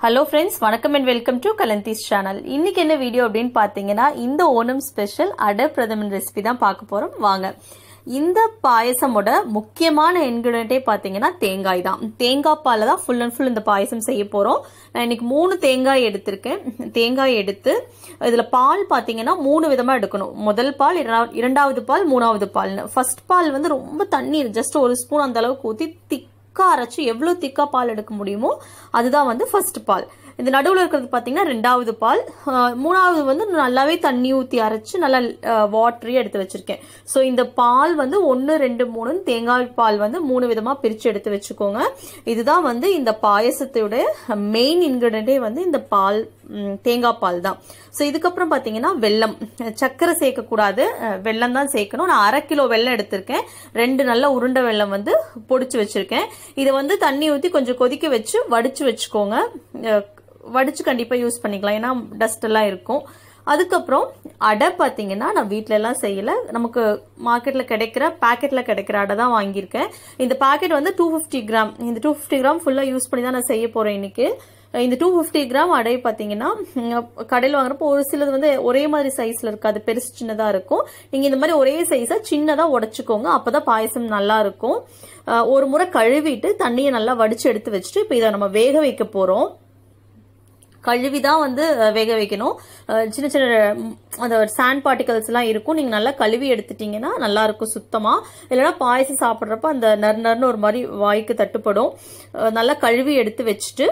hello friends வணக்கம் and welcome to கலந்தீஸ் channel இன்னைக்கு என்ன வீடியோ அப்படின்னு பார்த்தீங்கன்னா இந்த ஓணம் ஸ்பெஷல் அடை பிரதமன் ரெசிபி தான் பார்க்க போறோம் வாங்க இந்த பாயசமோட முக்கியமான இன்கிரிடியன்ட்டே பார்த்தீங்கன்னா தேங்காய் தான் தேங்காய் பாலில் தான் ஃபுல் அண்ட் ஃபுல் இந்த பாயசம் செய்ய போகிறோம் நான் இன்னைக்கு மூணு தேங்காய் எடுத்திருக்கேன் தேங்காய் எடுத்து இதில் பால் பார்த்தீங்கன்னா மூணு விதமாக எடுக்கணும் முதல் பால் இரண்டா- இரண்டாவது பால் மூணாவது பால்னு ஃபர்ஸ்ட் பால் வந்து ரொம்ப தண்ணீர் ஜஸ்ட் ஒரு ஸ்பூன் அந்த அளவுக்கு ஊற்றி திக் திக்கா அரைச்சு எவ்வளோ திக்கா பால் எடுக்க முடியுமோ அதுதான் வந்து ஃபர்ஸ்ட் பால் இந்த நடுவில் இருக்கிறது பார்த்தீங்கன்னா ரெண்டாவது பால் ஆஹ் மூணாவது வந்து நல்லாவே தண்ணி ஊற்றி அரைச்சு நல்லா வாட்டரி எடுத்து வச்சிருக்கேன் ஸோ இந்த பால் வந்து ஒன்று ரெண்டு மூணுன்னு தேங்காய் பால் வந்து மூணு விதமாக பிரித்து எடுத்து வச்சுக்கோங்க இதுதான் வந்து இந்த பாயசத்தோட மெயின் இன்கிரிடியன்டே வந்து இந்த பால் ம், தேங்காய் பால் தான் ஸோ இதுக்கப்புறம் பார்த்தீங்கன்னா வெல்லம் சர்க்கரை சேர்க்கக்கூடாது அஹ், வெல்லம் தான் சேர்க்கணும் நான் அரை கிலோ வெல்லம் எடுத்திருக்கேன் ரெண்டு நல்ல உருண்டை வெல்லம் வந்து பொடிச்சு வச்சிருக்கேன் இதை வந்து தண்ணி ஊற்றி கொஞ்சம் கொதிக்க வச்சு வடிச்சு வச்சுக்கோங்க அஹ், வடிச்சு கண்டிப்பாக யூஸ் பண்ணிக்கலாம் ஏன்னா டஸ்ட் எல்லாம் இருக்கும் அதுக்கப்புறம் அடை பார்த்தீங்கன்னா நான் வீட்ல எல்லாம் செய்யல நமக்கு மார்க்கெட்ல கிடைக்கிற பாக்கெட்ல கிடைக்கிற அடை தான் வாங்கியிருக்கேன் இந்த பாக்கெட் வந்து டூ ஃபிஃப்டி கிராம் இந்த டூ ஃபிஃப்டி கிராம் ஃபுல்லா யூஸ் பண்ணி தான் நான் செய்ய போறேன் இன்னைக்கு இந்த டூ ஃபிஃப்டி கிராம் அடை பார்த்தீங்கன்னா கடையில் வாங்குறப்போ ஒரு சிலது வந்து ஒரே மாதிரி சைஸ்ல இருக்காது பெருசு சின்னதா இருக்கும் நீங்க இந்த மாதிரி ஒரே சைஸா சின்னதா உடைச்சுக்கோங்க அப்பதான் பாயசம் நல்லா இருக்கும் அஹ் ஒரு முறை கழுவிட்டு தண்ணியை நல்லா வடிச்சு எடுத்து வச்சுட்டு இப்போ இதை நம்ம வேக வைக்க போறோம் கழுவி தான் வந்து அஹ், வேக வைக்கணும் அஹ், சின்ன சின்ன ம், அந்த சாண்ட் பார்ட்டிகல்ஸ் எல்லாம் இருக்கும் நீங்க நல்லா கழுவி எடுத்துட்டீங்கன்னா நல்லா இருக்கும் சுத்தமா இல்லைன்னா பாயசம் சாப்பிட்றப்ப அந்த நர் நர்னு ஒரு மாதிரி வாய்க்கு தட்டுப்படும் அஹ், நல்லா கழுவி எடுத்து வச்சுட்டு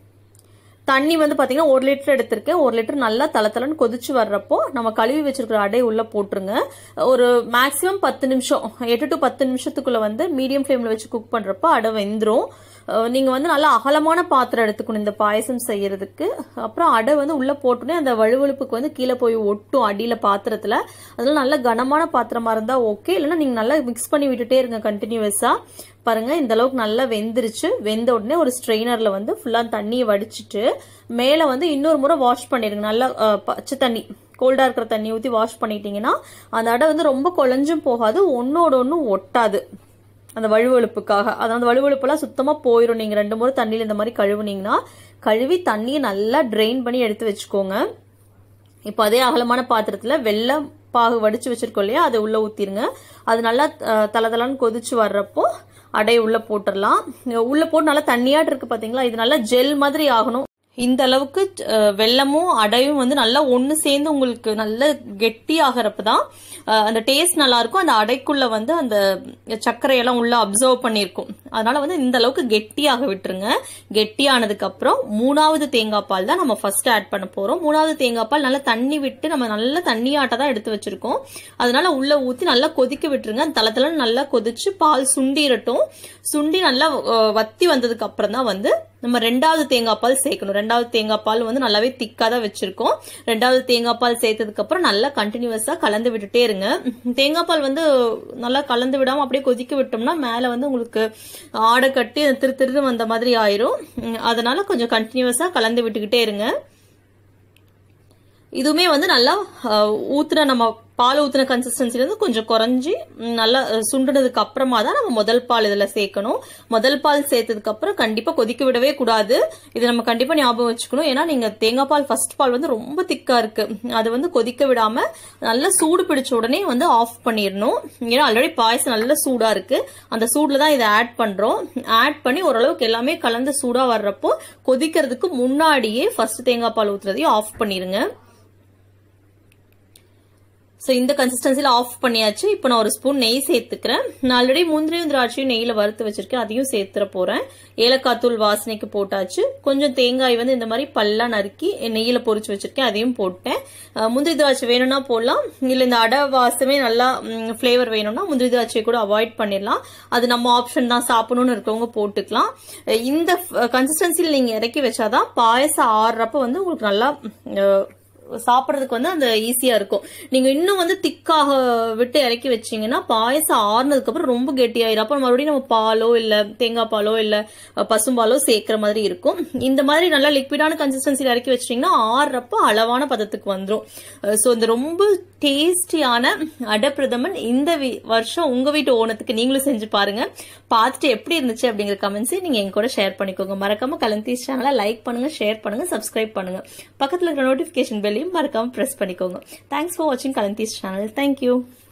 தண்ணி வந்து பாத்தீங்கன்னா ஒரு லிட்டர் எடுத்திருக்கேன் ஒரு லிட்டர் நல்லா தளத்தலன்னு கொதிச்சு வர்றப்போ நம்ம கழுவி வச்சிருக்கிற அடை உள்ள போட்டுருங்க ஒரு மேக்ஸிமம் பத்து நிமிஷம் எட்டு டு பத்து நிமிஷத்துக்குள்ள வந்து மீடியம் ஃப்ளேம்ல வச்சு குக் பண்றப்போ அடை வெந்துரும் அஹ் நீங்க வந்து நல்லா அகலமான பாத்திரம் எடுத்துக்கணும் இந்த பாயசம் செய்யறதுக்கு அப்புறம் அடை வந்து உள்ள போட்டோன்னே அந்த வழுவழுப்புக்கு வந்து கீழே போய் ஒட்டும் அடியில பாத்திரத்துல அதனால நல்ல கனமான பாத்திரமா இருந்தா ஓகே இல்லைன்னா நீங்க நல்லா மிக்ஸ் பண்ணி விட்டுட்டே இருங்க கண்டினியூஸா பாருங்க இந்த அளவுக்கு நல்லா வெந்துருச்சு வெந்த உடனே ஒரு ஸ்ட்ரெயினர்ல வந்து ஃபுல்லா தண்ணியை வடிச்சிட்டு மேல வந்து இன்னொரு முறை வாஷ் பண்ணிருங்க நல்லா அஹ், பச்சை தண்ணி கோல்டா இருக்கிற தண்ணி ஊத்தி வாஷ் பண்ணிட்டீங்கன்னா அந்த அடை வந்து ரொம்ப குழஞ்சும் போகாது ஒன்னோட ஒன்று ஒட்டாது அந்த வழுவழுப்புக்காக அது அந்த வழுவழுப்புலாம் சுத்தமா போயிடும் நீங்க ரெண்டு முறை தண்ணியில் இந்த மாதிரி கழுவுனீங்கன்னா கழுவி தண்ணியை நல்லா ட்ரெயின் பண்ணி எடுத்து வச்சுக்கோங்க இப்போ அதே அகலமான பாத்திரத்துல வெள்ளம் பாகு வடிச்சு வச்சிருக்கோம் இல்லையா அதை உள்ள ஊத்திருங்க அது நல்லா அஹ், தளதளன்னு கொதிச்சு வர்றப்போ அடைய உள்ள போட்டுடலாம் உள்ள போட்டு நல்லா தண்ணியாட்டு இருக்கு பாத்தீங்களா இது நல்லா ஜெல் மாதிரி ஆகணும் இந்த அளவுக்கு அஹ், வெல்லமும் அடையும் வந்து நல்லா ஒண்ணு சேர்ந்து உங்களுக்கு நல்ல கெட்டி ஆகிறப்ப தான் அஹ், அந்த டேஸ்ட் நல்லா இருக்கும் அந்த அடைக்குள்ள வந்து அந்த சர்க்கரையெல்லாம் உள்ள அப்சர்வ் பண்ணியிருக்கும் அதனால வந்து இந்த அளவுக்கு கெட்டியாக விட்டுருங்க கெட்டியானதுக்கு அப்புறம் மூணாவது தேங்காய் பால் தான் நம்ம ஃபர்ஸ்ட் ஆட் பண்ண போறோம் மூணாவது தேங்காய் பால் நல்லா தண்ணி விட்டு நம்ம நல்ல தண்ணியாட்ட தான் எடுத்து வச்சிருக்கோம் அதனால உள்ள ஊத்தி நல்லா கொதிக்க விட்டுருங்க அந்த தளத்துல நல்லா கொதிச்சு பால் சுண்டிரட்டும் சுண்டி நல்லா அஹ், வத்தி வந்ததுக்கு அப்புறம் தான் வந்து நம்ம ரெண்டாவது தேங்காய் பால் சேர்க்கணும் ரெண்டாவது தேங்காய் பால் வந்து நல்லாவே திக்கா தான் வச்சிருக்கோம் ரெண்டாவது தேங்காய் பால் சேர்த்ததுக்கு அப்புறம் நல்லா கண்டினியூஸா கலந்து விட்டுட்டே இருங்க தேங்காய் பால் வந்து நல்லா கலந்து விடாம அப்படியே கொதிக்க விட்டோம்னா மேல வந்து உங்களுக்கு ஆடை கட்டி திரு திரு வந்த மாதிரி ஆயிரும் உம், அதனால கொஞ்சம் கண்டினியூஸா கலந்து விட்டுக்கிட்டே இருங்க இதுவுமே வந்து நல்லா அஹ், ஊத்துன நம்ம பால் ஊத்துன கன்சிஸ்டன்சில இருந்து கொஞ்சம் குறைஞ்சி ம், நல்லா அஹ், சுண்டுனதுக்கு அப்புறமா தான் நம்ம முதல் பால் இதுல சேர்க்கணும் முதல் பால் சேர்த்ததுக்கு அப்புறம் கண்டிப்பா கொதிக்க விடவே கூடாது இது நம்ம கண்டிப்பா ஞாபகம் வச்சுக்கணும் ஏன்னா நீங்க தேங்காய் பால் ஃபர்ஸ்ட் பால் வந்து ரொம்ப திக்கா இருக்கு அது வந்து கொதிக்க விடாம நல்லா சூடு பிடிச்ச உடனே வந்து ஆஃப் பண்ணிடணும் ஏன்னா ஆல்ரெடி பாயசம் நல்ல சூடா இருக்கு அந்த சூட்ல தான் இதை ஆட் பண்றோம் ஆட் பண்ணி ஓரளவுக்கு எல்லாமே கலந்து சூடா வர்றப்போ கொதிக்கிறதுக்கு முன்னாடியே ஃபர்ஸ்ட் தேங்காய் பால் ஊத்துறதையும் ஆஃப் பண்ணிருங்க ஸோ இந்த கன்சிஸ்டன்சியில் ஆஃப் பண்ணியாச்சு இப்போ நான் ஒரு ஸ்பூன் நெய் சேர்த்துக்கிறேன் நான் ஆல்ரெடி முந்திரியும் திராட்சையும் நெய்யில் வறுத்து வச்சிருக்கேன் அதையும் சேர்த்துற போகிறேன் ஏலக்காய் தூள் வாசனைக்கு போட்டாச்சு கொஞ்சம் தேங்காய் வந்து இந்த மாதிரி பல்லா நறுக்கி நெய்யில் பொரிச்சு வச்சிருக்கேன் அதையும் போட்டேன் அஹ், முந்திரி திராட்சை வேணும்னா போடலாம் இல்லை இந்த அடை வாசமே நல்லா ஃப்ளேவர் வேணும்னா முந்திரி திராட்சையை கூட அவாய்ட் பண்ணிடலாம் அது நம்ம ஆப்ஷன் தான் சாப்பிடணும்னு இருக்கவங்க போட்டுக்கலாம் அஹ், இந்த கன்சிஸ்டன்சியில் நீங்கள் இறக்கி வச்சாதான் பாயசம் ஆடுறப்ப வந்து உங்களுக்கு நல்லா அஹ், சாப்பிட்றதுக்கு வந்து அந்த ஈஸியா இருக்கும் நீங்க இன்னும் வந்து திக்காக விட்டு இறக்கி வச்சீங்கன்னா பாயசம் ஆறுனதுக்கு அப்புறம் ரொம்ப கெட்டியாயிரும் அப்புறம் மறுபடியும் நம்ம பாலோ இல்ல தேங்காய் பாலோ இல்ல அஹ், பசும்பாலோ சேர்க்கிற மாதிரி இருக்கும் இந்த மாதிரி நல்லா லிக்விடான கன்சிஸ்டன்சில இறக்கி வச்சிட்டீங்கன்னா ஆறுறப்ப அளவான பதத்துக்கு வந்துடும் ஸோ இந்த ரொம்ப டேஸ்டியான அடப்பிரதமன் இந்த வி- வருஷம் உங்க வீட்டு ஓணத்துக்கு நீங்களும் செஞ்சு பாருங்க பார்த்துட்டு எப்படி இருந்துச்சு அப்படிங்கிற கமெண்ட்ஸை நீங்க எங்க கூட ஷேர் பண்ணிக்கோங்க மறக்காம கலந்தீஸ் சேனலை லைக் பண்ணுங்க ஷேர் பண்ணுங்க சப்ஸ்கிரைப் பண்ணுங்க பக்கத்துல இருக்கிற நோட்டிபிகேஷன் பெல்லையும் மறக்காம பிரஸ் பண்ணிக்கோங்க தேங்க்ஸ் ஃபார் வாட்சிங் கலந்தீஸ் சேனல் தேங்க்யூ